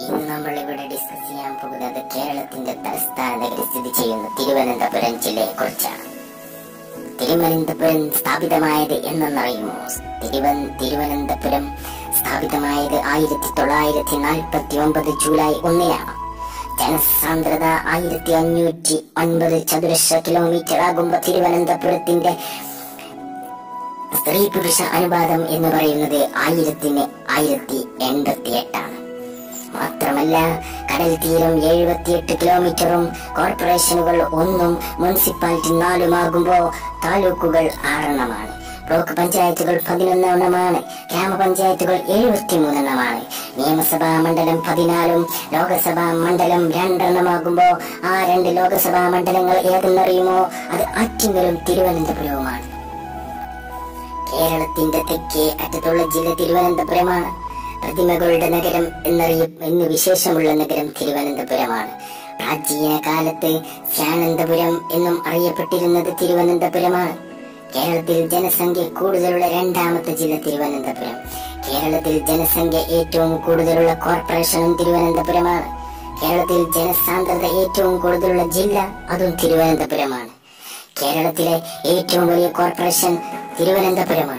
ഇന്ന് നമ്മൾ ഇവിടെ ഡിസ്കസ് ചെയ്യാൻ പോകുന്നത് കേരളത്തിന്റെ തലസ്ഥാന നഗരി സ്ഥിതി ചെയ്യുന്ന തിരുവനന്തപുരം ജില്ലയെ കുറിച്ചാണ് തിരുവനന്തപുരം സ്ഥാപിതമായത് എന്നറിയുമോ തിരുവൻ തിരുവനന്തപുരം സ്ഥാപിതമായത് ആയിരത്തി തൊള്ളായിരത്തി നാൽപ്പത്തി ഒമ്പത് ജൂലൈ ഒന്നിനാണ് ജനസാന്ദ്രത ആയിരത്തി അഞ്ഞൂറ്റി ഒൻപത് ചതുരശ്ര കിലോമീറ്റർ ആകുമ്പോൾ തിരുവനന്തപുരത്തിന്റെ സ്ത്രീ പുരുഷ അനുപാതം എന്ന് പറയുന്നത് ആയിരത്തിന് ആയിരത്തി എൺപത്തി എട്ടാണ് മാത്രമല്ല കടൽ തീരം എഴുപത്തിയെട്ട് കിലോമീറ്ററും കോർപ്പറേഷനുകൾ ഒന്നും മുനിസിപ്പാലിറ്റി നാലുമാകുമ്പോൾ താലൂക്കുകൾ ആറെണ്ണമാണ് ബ്ലോക്ക് പഞ്ചായത്തുകൾ പതിനൊന്നെണ്ണമാണ് ഗ്രാമപഞ്ചായത്തുകൾ എഴുപത്തിമൂന്നെണ്ണമാണ് നിയമസഭാ മണ്ഡലം പതിനാലും ലോകസഭാ മണ്ഡലം രണ്ടെണ്ണമാകുമ്പോൾ ആ രണ്ട് ലോകസഭാ മണ്ഡലങ്ങൾ ഏതെന്നറിയുമോ അത് ആറ്റിങ്ങലും തിരുവനന്തപുരവുമാണ് കേരളത്തിന്റെ തെക്കേ അറ്റത്തുള്ള ജില്ല തിരുവനന്തപുരമാണ് പ്രതിമകളുടെ നഗരം എന്നറിയ എന്ന് വിശേഷമുള്ള നഗരം തിരുവനന്തപുരമാണ് പ്രാചീന കാലത്ത് ശ്യാനന്തപുരം എന്നും അറിയപ്പെട്ടിരുന്നത് തിരുവനന്തപുരമാണ് കേരളത്തിൽ ജനസംഖ്യ കൂടുതലുള്ള രണ്ടാമത്തെ ജില്ല തിരുവനന്തപുരം കേരളത്തിൽ ജനസംഖ്യ ഏറ്റവും കൂടുതലുള്ള കോർപ്പറേഷനും തിരുവനന്തപുരമാണ് കേരളത്തിൽ ജനസാന്ദ്രത ഏറ്റവും കൂടുതലുള്ള ജില്ല അതും തിരുവനന്തപുരമാണ് കേരളത്തിലെ ഏറ്റവും വലിയ കോർപ്പറേഷൻ തിരുവനന്തപുരമാണ്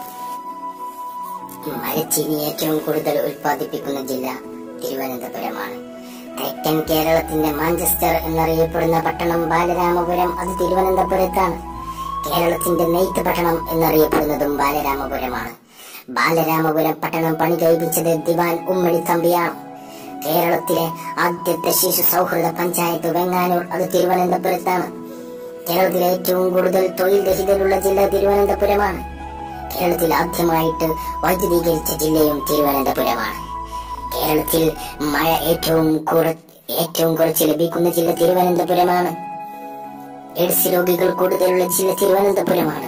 മരച്ചീനി ഏറ്റവും കൂടുതൽ ഉൽപ്പാദിപ്പിക്കുന്ന ജില്ല തിരുവനന്തപുരമാണ് തെക്കൻ കേരളത്തിന്റെ മാഞ്ചസ്റ്റർ എന്നറിയപ്പെടുന്ന പട്ടണം ബാലരാമപുരം അത് തിരുവനന്തപുരത്താണ് കേരളത്തിന്റെ നെയ്ത്ത് പട്ടണം എന്നറിയപ്പെടുന്നതും ബാലരാമപുരമാണ് ബാലരാമപുരം പട്ടണം പണി കഴിപ്പിച്ചത് ദിവാൻ ഉമ്മണി തമ്പിയാണ് കേരളത്തിലെ ആദ്യത്തെ ശിശു സൗഹൃദ പഞ്ചായത്ത് വെങ്ങാനൂർ അത് തിരുവനന്തപുരത്താണ് കേരളത്തിലെ ഏറ്റവും കൂടുതൽ തൊഴിൽ രഹിതരുള്ള ജില്ല തിരുവനന്തപുരമാണ് കേരളത്തിൽ ആദ്യമായിട്ട് വൈദ്യുതീകരിച്ച ജില്ലയും തിരുവനന്തപുരമാണ് കേരളത്തിൽ മഴ ഏറ്റവും കുറ ഏറ്റവും കുറച്ച് ലഭിക്കുന്ന ജില്ല തിരുവനന്തപുരമാണ് എയ്ഡ്സ് രോഗികൾ കൂടുതലുള്ള ജില്ല തിരുവനന്തപുരമാണ്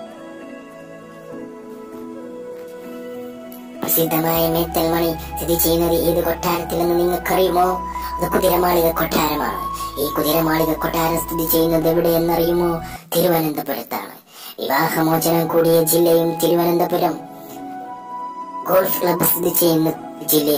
പ്രസിദ്ധമായ മേത്തൽമണി സ്ഥിതി ചെയ്യുന്നത് ഏത് കൊട്ടാരത്തിലെന്ന് നിങ്ങൾക്കറിയുമോ അത് കുതിരമാളിക കൊട്ടാരമാണ് ഈ കുതിരമാളിക കൊട്ടാരം സ്ഥിതി ചെയ്യുന്നത് എവിടെയെന്നറിയുമോ തിരുവനന്തപുരത്താണ് വിവാഹമോചനം കൂടിയ ജില്ലയും തിരുവനന്തപുരം ഗോൾഫ് ക്ലബ്ബ് സ്ഥിതി ചെയ്യുന്ന ജില്ല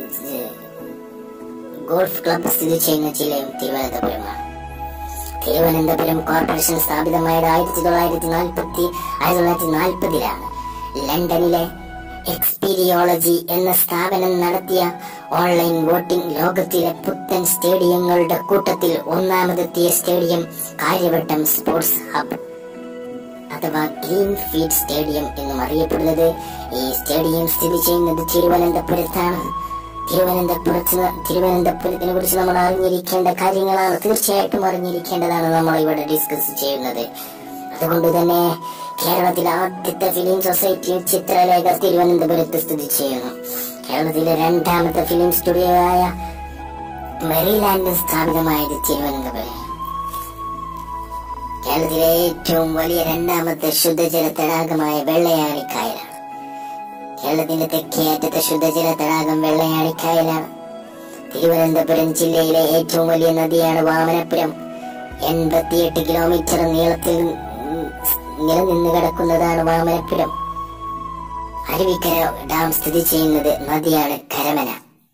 ഗോൾഫ് ക്ലബ്ബ് സ്ഥിതി ചെയ്യുന്ന ജില്ലയും തിരുവനന്തപുരമാണ് തിരുവനന്തപുരം കോർപ്പറേഷൻ സ്ഥാപിതമായത് ആയിരത്തി തൊള്ളായിരത്തി നാൽപ്പത്തി ആയിരത്തി തൊള്ളായിരത്തി നാൽപ്പതിലാണ് ലണ്ടനിലെ എക്സ്പീരിയോളജി എന്ന സ്ഥാപനം നടത്തിയ ഓൺലൈൻ വോട്ടിംഗ് ലോകത്തിലെ പുത്തൻ സ്റ്റേഡിയങ്ങളുടെ കൂട്ടത്തിൽ ഒന്നാമതെത്തിയ സ്റ്റേഡിയം കാര്യവട്ടം സ്പോർട്സ് ഹബ് അഥവാ ഗ്രീൻ ഫീൽഡ് സ്റ്റേഡിയം എന്നും അറിയപ്പെടുന്നത് ഈ സ്റ്റേഡിയം സ്ഥിതി ചെയ്യുന്നത് തിരുവനന്തപുരത്താണ് തിരുവനന്തപുരത്തിന് തിരുവനന്തപുരത്തിനെ കുറിച്ച് നമ്മൾ അറിഞ്ഞിരിക്കേണ്ട കാര്യങ്ങളാണ് തീർച്ചയായിട്ടും അറിഞ്ഞിരിക്കേണ്ടതാണ് നമ്മൾ ഇവിടെ ഡിസ്കസ് ചെയ്യുന്നത് അതുകൊണ്ട് തന്നെ കേരളത്തിലെ ആദ്യത്തെ ഫിലിം സൊസൈറ്റി ചിത്രലേഖ തിരുവനന്തപുരത്ത് സ്ഥിതി ചെയ്യുന്നു കേരളത്തിലെ രണ്ടാമത്തെ ഫിലിം സ്റ്റുഡിയോ ആയ മെറിലാൻഡ് സ്ഥാപിതമായത് തിരുവനന്തപുരം കേരളത്തിലെ ഏറ്റവും വലിയ രണ്ടാമത്തെ ശുദ്ധജല തടാകമായ വെള്ളയാണിക്കായലാണ് കേരളത്തിന്റെ തെക്കേ അറ്റത്തെ ശുദ്ധജല തടാകം വെള്ളയാണിക്കായലാണ് തിരുവനന്തപുരം ജില്ലയിലെ ഏറ്റവും വലിയ നദിയാണ് വാമനപുരം എൺപത്തിയെട്ട് കിലോമീറ്റർ നീളത്തിൽ നിലനിന്ന് കിടക്കുന്നതാണ് വാമനപുരം അരുവിക്കര ഡാം സ്ഥിതി ചെയ്യുന്നത് നദിയാണ് കരമന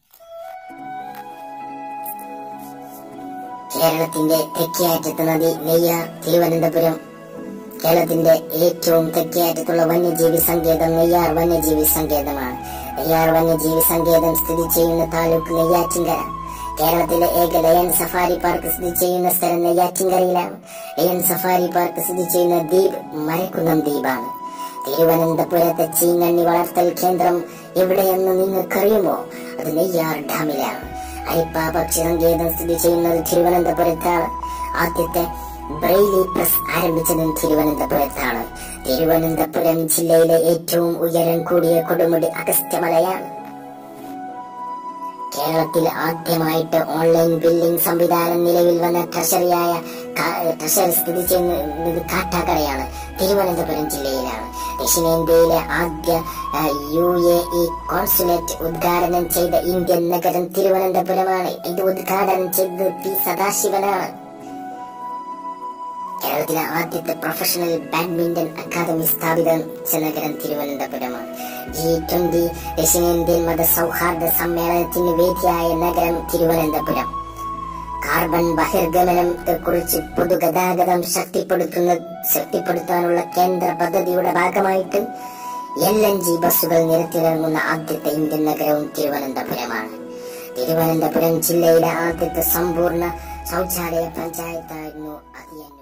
കേരളത്തിന്റെ തെക്കേ അറ്റത്തെ നദി നെയ്യാർ തിരുവനന്തപുരം കേരളത്തിന്റെ ഏറ്റവും തെക്കേ അറ്റത്തുള്ള വന്യജീവി സങ്കേതം നെയ്യാർ വന്യജീവി സങ്കേതമാണ് നെയ്യാർ വന്യജീവി സങ്കേതം സ്ഥിതി ചെയ്യുന്ന താലൂക്ക് നെയ്യാറ്റിങ്കര കേരളത്തിലെ ഏക ലയൺ സഫാരി പാർക്ക് സ്ഥിതി ചെയ്യുന്ന സ്ഥലം നെയ്യാറ്റിങ്കരയിലാണ് ലയൺ സഫാരി പാർക്ക് സ്ഥിതി ചെയ്യുന്ന ദ്വീപ് മരക്കുന്നം ദ്വീപാണ് തിരുവനന്തപുരത്തെ ചീങ്കണ്ണി വളർത്തൽ കേന്ദ്രം എവിടെയെന്ന് നിങ്ങൾക്കറിയുമോ അത് നെയ്യാർ ഡാമിലാണ് അരിപ്പ പക്ഷി സങ്കേതം സ്ഥിതി ചെയ്യുന്നത് തിരുവനന്തപുരത്താണ് ആദ്യത്തെ ബ്രെയിലി പ്രസ് ആരംഭിച്ചതും തിരുവനന്തപുരത്താണ് തിരുവനന്തപുരം ജില്ലയിലെ ഏറ്റവും ഉയരം കൂടിയ കൊടുമുടി അഗസ്ത്യമലയാണ് കേരളത്തിൽ ആദ്യമായിട്ട് ഓൺലൈൻ ബില്ലിംഗ് സംവിധാനം നിലവിൽ വന്ന ട്രഷറിയായ ട്രഷറി സ്ഥിതി ചെയ്യുന്നത് കാട്ടാക്കടയാണ് തിരുവനന്തപുരം ജില്ലയിലാണ് ദക്ഷിണേന്ത്യയിലെ ആദ്യ യു എ ഇ കോൺസുലേറ്റ് ഉദ്ഘാടനം ചെയ്ത ഇന്ത്യൻ നഗരം തിരുവനന്തപുരമാണ് ഇത് ഉദ്ഘാടനം ചെയ്തത് പി സദാശിവനാണ് കേരളത്തിലെ ആദ്യത്തെ പ്രൊഫഷണൽ ബാഡ്മിന്റൺ അക്കാദമി സ്ഥാപിത നഗരം തിരുവനന്തപുരമാണ് ജി ട്വന്റി ദക്ഷിണേന്ത്യൻ മത സൗഹാർദ്ദ സമ്മേളനത്തിന് വേദിയായ നഗരം തിരുവനന്തപുരം കാർബൺ ബഹിർഗമനത്തെ കുറിച്ച് പൊതുഗതാഗതം ശക്തിപ്പെടുത്തുന്ന ശക്തിപ്പെടുത്താനുള്ള കേന്ദ്ര പദ്ധതിയുടെ ഭാഗമായിട്ട് എൽ എൻ ജി ബസ്സുകൾ നിരത്തിലിറങ്ങുന്ന ആദ്യത്തെ ഇന്ത്യൻ നഗരവും തിരുവനന്തപുരമാണ് തിരുവനന്തപുരം ജില്ലയിലെ ആദ്യത്തെ സമ്പൂർണ്ണ ശൗചാലയ പഞ്ചായത്തായിരുന്നു അത്